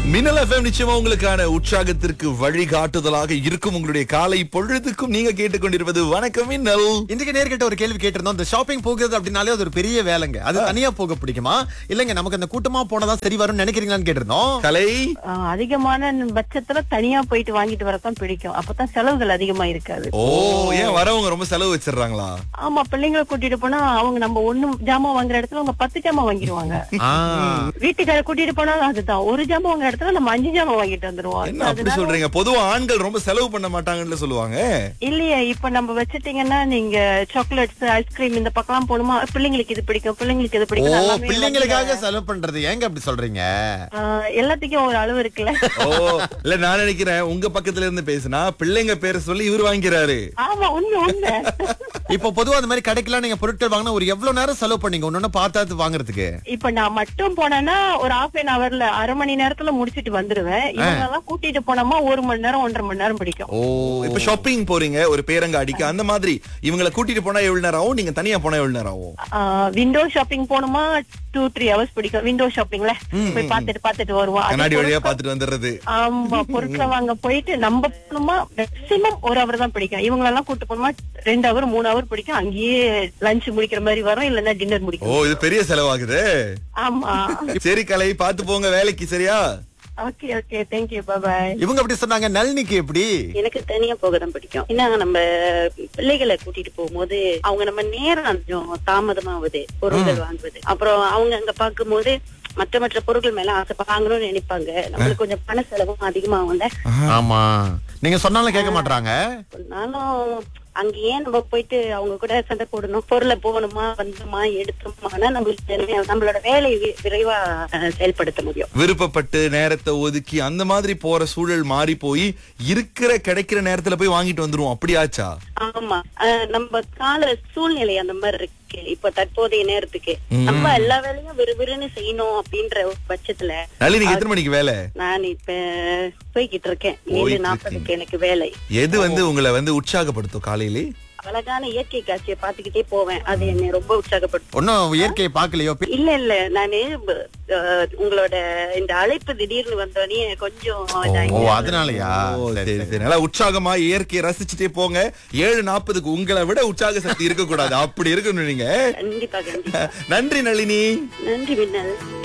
மின்னல் எஃப்எம் நிச்சயமா உங்களுக்கான உற்சாகத்திற்கு வழிகாட்டுதலாக இருக்கும் உங்களுடைய காலை பொழுதுக்கும் நீங்க கேட்டுக்கொண்டிருப்பது வணக்கம் மின்னல் இன்றைக்கு நேர்கிட்ட ஒரு கேள்வி கேட்டிருந்தோம் இந்த ஷாப்பிங் போகிறது அப்படின்னாலே அது ஒரு பெரிய வேலைங்க அது தனியா போக பிடிக்குமா இல்லங்க நமக்கு அந்த கூட்டமா போனதான் சரி வரும்னு நினைக்கிறீங்களான்னு கேட்டிருந்தோம் கலை ஆஹ் அதிகமான பட்சத்துல தனியா போயிட்டு வாங்கிட்டு வரதான் பிடிக்கும் அப்பதான் செலவுகள் அதிகமா இருக்காது ஓ ஏன் வரவங்க ரொம்ப செலவு வச்சிடுறாங்களா ஆமா பிள்ளைங்களை கூட்டிட்டு போனா அவங்க நம்ம ஒண்ணு ஜாமான் வாங்குற இடத்துல அவங்க பத்து ஜாமான் வாங்கிடுவாங்க ஆ, வீட்டுக்கார கூட்டிட்டு போனா அதுதான் ஒரு ஜாமான் வாங்குற இடத்துல நம்ம அஞ்சு ஜாமான் வாங்கிட்டு வந்துருவோம் என்ன அப்படி அதனால- சொல்றீங்க பொதுவா ஆண்கள் ரொம்ப செலவு பண்ண மாட்டாங்கன்னு சொல்லுவாங்க இல்லையே இப்ப நம்ம வச்சுட்டீங்கன்னா நீங்க சாக்லேட்ஸ் ஐஸ்கிரீம் இந்த பக்கம் போகணுமா பிள்ளைங்களுக்கு இது பிடிக்கும் பிள்ளைங்களுக்கு இது ஓ பிடிக்கும் எல்லாமே பிள்ளைங்களுக்காக வந்து, செலவு பண்றது ஏங்க அப்படி சொல்றீங்க ஆஹ் எல்லாத்துக்கும் ஒரு அளவு இருக்குல்ல ஓ இல்ல நான் நினைக்கிறேன் உங்க பக்கத்துல இருந்து பேசினா பிள்ளைங்க பேரை சொல்லி இவர் வாங்கிறாரு ஆமா உண்மை உண்மை இப்போ பொதுவா அந்த மாதிரி கடைக்கெல்லாம் நீங்க பொருட்கள் வாங்கினா ஒரு எவ்வளவு நேரம் செலவு பண்ணீங்க ஒன்னொன்னு பார்த்தாது வாங்குறதுக்கு இப்ப நான் மட்டும் போனேன்னா ஒரு ஹாஃப் அன் ஹவர்ல அரை மணி நேரத்துல முடிச்சிட்டு வந்துருவேன் இவங்க எல்லாம் கூட்டிட்டு போனோமா ஒரு மணி நேரம் ஒன்றரை மணி நேரம் பிடிக்கும் ஓ இப்ப ஷாப்பிங் போறீங்க ஒரு பேரங்காடிக்கு அந்த மாதிரி இவங்களை கூட்டிட்டு போனா எவ்வளவு நேரம் ஆகும் நீங்க தனியா போனா எவ்வளவு நேரம் ஆகும் விண்டோ ஷாப்பிங் போகணுமா டூ த்ரீ ஹவர்ஸ் பிடிக்கும் விண்டோ ஷாப்பிங்ல போய் பாத்துட்டு பாத்துட்டு வருவோம் அது கண்ணாடி வழியா பொருட்கள்- பாத்துட்டு வந்துடுறது ஆமா பொருட்களை வாங்க போயிட்டு நம்ம போனோமா மேக்சிமம் ஒரு ஹவர் தான் பிடிக்கும் இவங்க எல்லாம் கூட்டு போனோமா ரெண்டு ஹவர் மூணு ஹவர் பிடிக்கும் அங்கேயே லஞ்ச் முடிக்கிற மாதிரி வரும் இல்லன்னா டின்னர் ஓ முடிக்கும் இது பெரிய செலவாகுது ஆமா சரி கலை பாத்து போங்க வேலைக்கு சரியா ஓகே ஓகே தேங்க்யூ பாய் இவங்க அப்படி சொன்னாங்க நளினிக்கு எப்படி எனக்கு தனியா போக தான் பிடிக்கும் ஏன்னா நம்ம பிள்ளைகளை கூட்டிட்டு போகும்போது அவங்க நம்ம நேரம் கொஞ்சம் தாமதமாகுது பொருட்கள் வாங்குவது அப்புறம் அவங்க அங்க பார்க்கும்போது மற்ற மற்ற பொருட்கள் மேல ஆசை வாங்கணும்னு நினைப்பாங்க நம்மளுக்கு கொஞ்சம் பண செலவும் அதிகமாகும்ல ஆமா நீங்க சொன்னாலும் கேட்க மாட்டாங்க நானும் அங்க ஏன் நம்ம போயிட்டு அவங்க கூட சண்டை போடணும் பொருளை போகணுமா வந்தோமா எடுத்தோமானா நம்மளுக்கு தெரியும். நம்மளோட வேலையை வி- விரைவா அஹ், செயல்படுத்த முடியும் விருப்பப்பட்டு நேரத்தை ஒதுக்கி அந்த மாதிரி போற சூழல் மாறி போய் இருக்கிற கிடைக்கிற நேரத்துல போய் வாங்கிட்டு வந்துருவோம் அப்படியாச்சா ஆமா அஹ் நம்ம கால சூழ்நிலை அந்த மாதிரி இருக்கு இப்ப தற்போதைய நேரத்துக்கு நம்ம எல்லா வேலையும் விறுவிறுன்னு செய்யணும் அப்படின்ற ஒரு பட்சத்துல நளினிக்கு எத்தனை மணிக்கு வேலை நான் இப்ப போய்கிட்டு இருக்கேன் போயிட்டு ஏழு நாற்பதுக்கு எனக்கு வேலை எது வந்து உங்களை வந்து உற்சாகப்படுத்தும் காலையிலே அழகான இயற்கை காட்சியை பாத்துக்கிட்டே போவேன் அது என்னை ரொம்ப உற்சாகப்படுத்தும் ஒன்னும் இயற்கையை பார்க்கலையோ இல்ல இல்ல நானு அஹ், உங்களோட இந்த அழைப்பு திடீர்னு வந்தோடனே கொஞ்சம் ஓ இதாகி- அதனாலயா ஓ, சரி, சரி சரி. சரி நல்லா உற்சாகமா இயற்கையை ரசிச்சுட்டே போங்க ஏழு நாற்பதுக்கு உங்களை விட உற்சாக சக்தி இருக்க கூடாது அப்படி இருக்கணும் நீங்க கண்டிப்பா கண்டிப்பா நன்றி நளினி நன்றி மின்னல்